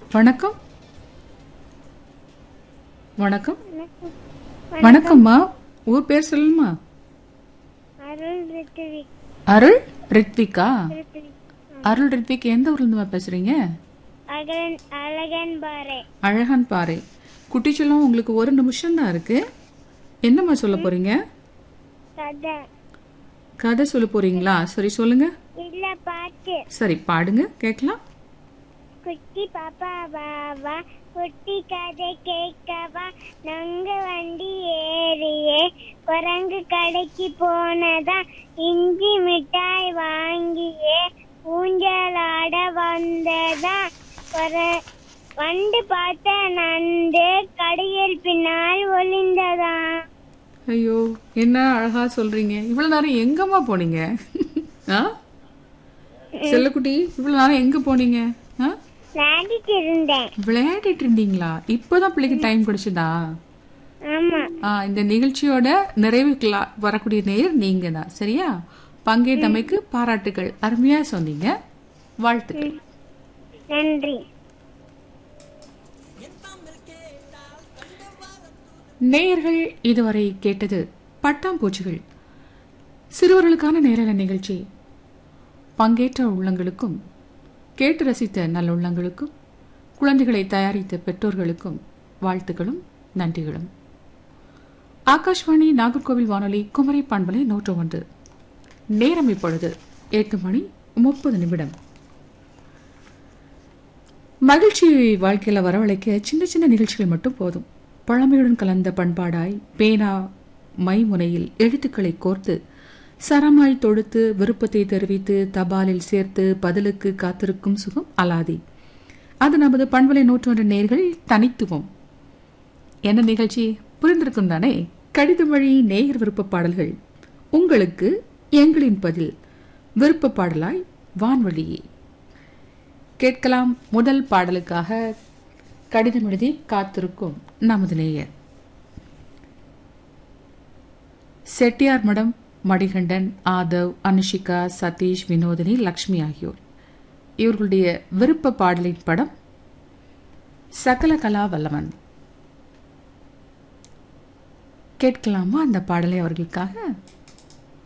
வணக்கம் வணக்கம் வணக்கம்மா ஊர் பேர் சொல்லுமா அருள் ரித்துவி அருள் ரித்விகா ரித்துவி அருள் ரித்விக் எந்த ஊர்ல இருந்துமா பேசுறீங்க அகன் அழகன் பாறை அழகன் பாறை குட்டிச்செல்லம் உங்களுக்கு ஒரு நிமிஷம் தான் இருக்கு என்னம்மா சொல்ல போறீங்க கதை கதை சொல்ல போறீங்களா சரி சொல்லுங்க இல்ல பாட்டு சரி பாடுங்க கேட்கலாம் குட்டி பாப்பா பாவா குட்டி கதை கேட்கவா நங்க வண்டி ஏறியே குரங்கு கடைக்கு போனதா இஞ்சி மிட்டாய் வாங்கியே ஊஞ்சலாட வந்ததா குர- வண்டு பார்த்த நண்டு கடையில் பின்னால் ஒளிந்ததா ஐயோ என்ன அழகா சொல்றீங்க இவ்வளவு நேரம் எங்கம்மா போனீங்க ஆ செல்லக்குட்டி இவ்வளவு நேரம் எங்க போனீங்க ஆ விளையாடிட்டு இருந்தேன் விளையாடிட்டு இருந்தீங்களா இப்போதான் பிள்ளைக்கு டைம் கிடைச்சதா ஆமா ஆ, இந்த நிகழ்ச்சியோட நிறைவுக்கு லா- வரக்கூடிய நேர் நீங்க தான் சரியா பங்கேற்றமைக்கு பாராட்டுகள் அருமையா சொன்னீங்க வாழ்த்துக்கள் நன்றி நேயர்கள் இதுவரை கேட்டது பட்டாம்பூச்சிகள் சிறுவர்களுக்கான நேரல நிகழ்ச்சி பங்கேற்ற உள்ளங்களுக்கும் கேட்டு ரசித்த நல்லுள்ளங்களுக்கும் குழந்தைகளை தயாரித்த பெற்றோர்களுக்கும் வாழ்த்துக்களும் நன்றிகளும் ஆகாஷ்வாணி நாகர்கோவில் வானொலி குமரி பண்பலை நூற்று ஒன்று நேரம் இப்பொழுது எட்டு மணி முப்பது நிமிடம் மகிழ்ச்சி வாழ்க்கையில வரவழைக்க சின்ன சின்ன நிகழ்ச்சிகள் மட்டும் போதும் பழமையுடன் கலந்த பண்பாடாய் பேனா மைமுனையில் எழுத்துக்களை கோர்த்து சரமாய் தொடுத்து விருப்பத்தை தெரிவித்து தபாலில் சேர்த்து பதிலுக்கு காத்திருக்கும் சுகம் அலாதி அது நமது பண்பலை நூற்றொன்று நேர்கள் தனித்துவம் என்ன நிகழ்ச்சி புரிந்திருக்கும் தானே கடிதம் வழி நேயர் விருப்ப பாடல்கள் உங்களுக்கு எங்களின் பதில் விருப்ப பாடலாய் வான்வழியே கேட்கலாம் முதல் பாடலுக்காக கடிதம் எழுதி காத்திருக்கும் நமது நேயர் செட்டியார் மடம் மடிகண்டன் ஆதவ் அனுஷிகா சதீஷ் வினோதினி லக்ஷ்மி ஆகியோர் இவர்களுடைய விருப்ப பாடலின் படம் சகல கலா வல்லவன் கேட்கலாமா அந்த பாடலை அவர்களுக்காக